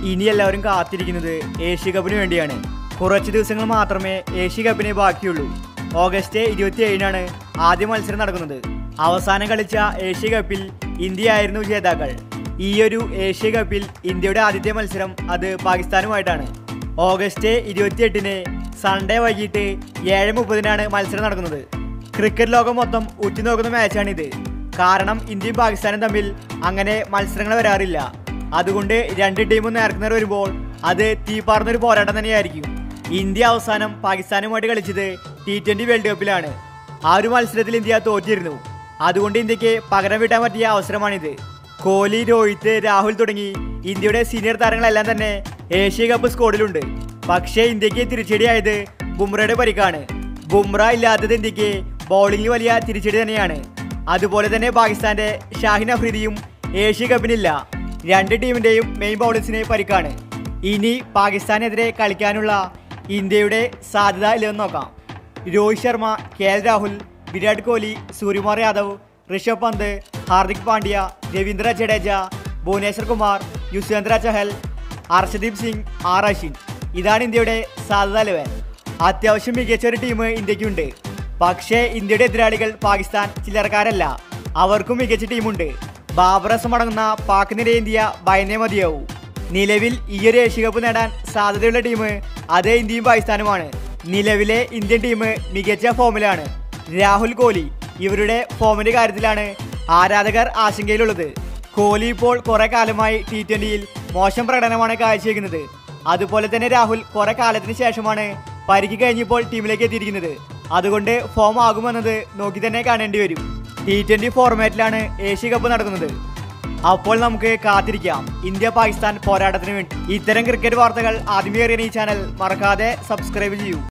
ഇനി എല്ലാവരും കാത്തിരിക്കുന്നത് ഏഷ്യ കപ്പിന് വേണ്ടിയാണ് കുറച്ച് ദിവസങ്ങൾ മാത്രമേ ഏഷ്യ കപ്പിന് ബാക്കിയുള്ളൂ ഓഗസ്റ്റ് ഇരുപത്തി ഏഴിനാണ് ആദ്യ മത്സരം നടക്കുന്നത് അവസാനം കളിച്ച ഏഷ്യ കപ്പിൽ ഇന്ത്യയായിരുന്നു ജേതാക്കൾ ഈയൊരു ഏഷ്യ കപ്പിൽ ഇന്ത്യയുടെ ആദ്യത്തെ മത്സരം അത് പാകിസ്ഥാനുമായിട്ടാണ് ഓഗസ്റ്റ് ഇരുപത്തിയെട്ടിന് സൺഡേ വൈകിട്ട് ഏഴ് മുപ്പതിനാണ് മത്സരം നടക്കുന്നത് ക്രിക്കറ്റ് ലോകം മൊത്തം ഉറ്റുനോക്കുന്ന മാച്ചാണിത് കാരണം ഇന്ത്യയും പാകിസ്ഥാനും തമ്മിൽ അങ്ങനെ മത്സരങ്ങൾ വരാറില്ല അതുകൊണ്ട് രണ്ട് ടീമും നേർക്കുന്നവർ വരുമ്പോൾ അത് തീപ്പാർന്നൊരു പോരാട്ടം തന്നെയായിരിക്കും ഇന്ത്യ അവസാനം പാകിസ്ഥാനുമായിട്ട് കളിച്ചത് ടി ട്വന്റി വേൾഡ് കപ്പിലാണ് ആ ഒരു മത്സരത്തിൽ ഇന്ത്യ തോറ്റിരുന്നു അതുകൊണ്ട് ഇന്ത്യക്ക് പകരം വീട്ടാൻ പറ്റിയ അവസരമാണിത് കോഹ്ലി രോഹിത് രാഹുൽ തുടങ്ങി ഇന്ത്യയുടെ സീനിയർ താരങ്ങളെല്ലാം തന്നെ ഏഷ്യ കപ്പ് സ്ക്വാഡിലുണ്ട് പക്ഷേ ഇന്ത്യക്ക് തിരിച്ചടിയായത് ബുംറയുടെ പരിക്കാണ് ബുംറ ഇല്ലാത്തത് ഇന്ത്യക്ക് ബൗളിംഗിൽ വലിയ തിരിച്ചടി തന്നെയാണ് അതുപോലെ തന്നെ പാകിസ്ഥാന്റെ ഷാഹിൻ അഫ്രീദിയും ഏഷ്യ കപ്പിനില്ല രണ്ട് ടീമിന്റെയും മെയിൻ ബൗളേഴ്സിന് പരിക്കാണ് ഇനി പാകിസ്ഥാനെതിരെ കളിക്കാനുള്ള ഇന്ത്യയുടെ സാധ്യത ഇല്ലെന്ന് നോക്കാം Rohit Sharma K L Rahul Virat Kohli Suryakumar Yadav Rishabh Pant Hardik Pandya Ravindra Jadeja Bhuvneshwar Kumar Yuzvendra Chahal Harshdeep Singh R Ashwin ഇതാണ് ഇന്ത്യയുടെ സാധ്യത ലെവൽ അത്യാവശ്യം മികച്ച ഒരു ടീം ഇന്ത്യക്കുണ്ട് പക്ഷേ ഇന്ത്യയുടെ എതിരാളികൾ പാകിസ്ഥാൻ ചില്ലറക്കാരല്ല അവർക്കും മികച്ച ടീമുണ്ട് ബാബർ അസം അടങ്ങുന്ന പാക് നിര ഇന്ത്യ ഭയന്നേ മതിയാവൂ നിലവിൽ ഈ ഒരു ഏഷ്യ കപ്പ് നേടാൻ സാധ്യതയുള്ള ടീം അത് ഇന്ത്യയും പാകിസ്ഥാനുമാണ് നിലവിലെ ഇന്ത്യൻ ടീം മികച്ച ഫോമിലാണ് രാഹുൽ കോഹ്ലി ഇവരുടെ ഫോമിന്റെ കാര്യത്തിലാണ് ആരാധകർ ആശങ്കയിലുള്ളത് കോഹ്ലി ഇപ്പോൾ കുറെ കാലമായി ടി ട്വന്റിയിൽ മോശം പ്രകടനമാണ് കാഴ്ചവെക്കുന്നത് അതുപോലെ തന്നെ രാഹുൽ കുറെ കാലത്തിന് ശേഷമാണ് പരിക്ക് കഴിഞ്ഞപ്പോൾ ടീമിലേക്ക് എത്തിയിരിക്കുന്നത് അതുകൊണ്ട് ഫോം ആകുമെന്നത് നോക്കി തന്നെ കാണേണ്ടി വരും ടി ട്വന്റി ഫോർമാറ്റിലാണ് ഏഷ്യ കപ്പ് നടക്കുന്നത് അപ്പോൾ നമുക്ക് കാത്തിരിക്കാം ഇന്ത്യ പാകിസ്ഥാൻ പോരാട്ടത്തിന് വേണ്ടി ഇത്തരം ക്രിക്കറ്റ് വാർത്തകൾ ആദ്യമേ അറിയാൻ ഈ ചാനൽ മറക്കാതെ സബ്സ്ക്രൈബ് ചെയ്യൂ